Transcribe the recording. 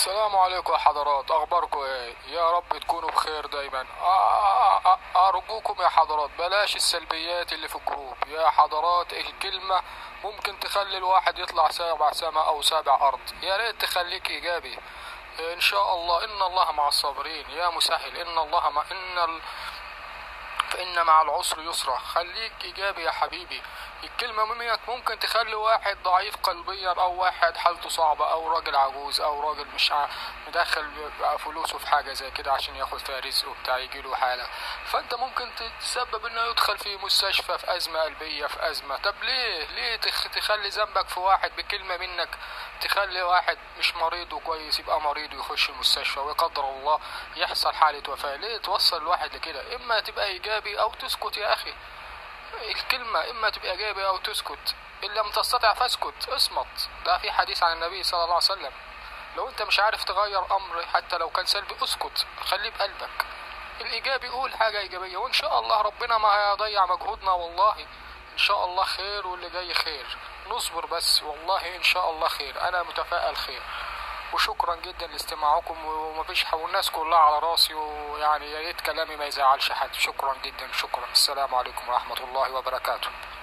السلام عليكم يا حضرات اخباركم ايه يا رب تكونوا بخير دايما آ- آ- ارجوكم يا حضرات بلاش السلبيات اللي في الجروب يا حضرات الكلمة ممكن تخلي الواحد يطلع سابع سما او سابع ارض يا ريت تخليك ايجابي ان شاء الله ان الله مع الصابرين يا مسهل ان الله مع ان ال... فإن مع العسر يسرا خليك إيجابي يا حبيبي الكلمة منك ممكن تخلي واحد ضعيف قلبيا أو واحد حالته صعبة أو راجل عجوز أو راجل مش ع- مدخل فلوسه في حاجة زي كده عشان ياخد فيها رزقه بتاع يجيله حالة فأنت ممكن تسبب إنه يدخل في مستشفى في أزمة قلبية في أزمة طب ليه ليه تخ- تخلي ذنبك في واحد بكلمة منك تخلي واحد مش مريض وكويس يبقى مريض ويخش المستشفى ويقدر الله يحصل حالة وفاة ليه توصل الواحد لكده إما تبقى إيجابي أو تسكت يا أخي الكلمة إما تبقى إيجابي أو تسكت إن لم تستطع فاسكت اصمت ده في حديث عن النبي صلى الله عليه وسلم لو أنت مش عارف تغير أمر حتى لو كان سلبي اسكت خليه بقلبك الإيجابي قول حاجة إيجابية وإن شاء الله ربنا ما هيضيع مجهودنا والله إن شاء الله خير واللي جاي خير نصبر بس والله إن شاء الله خير أنا متفائل خير وشكرا جدا لاستماعكم ومفيش ح- والناس كلها على راسي ويعني يا ريت كلامي ما يزعلش حد شكرا جدا شكرا السلام عليكم ورحمة الله وبركاته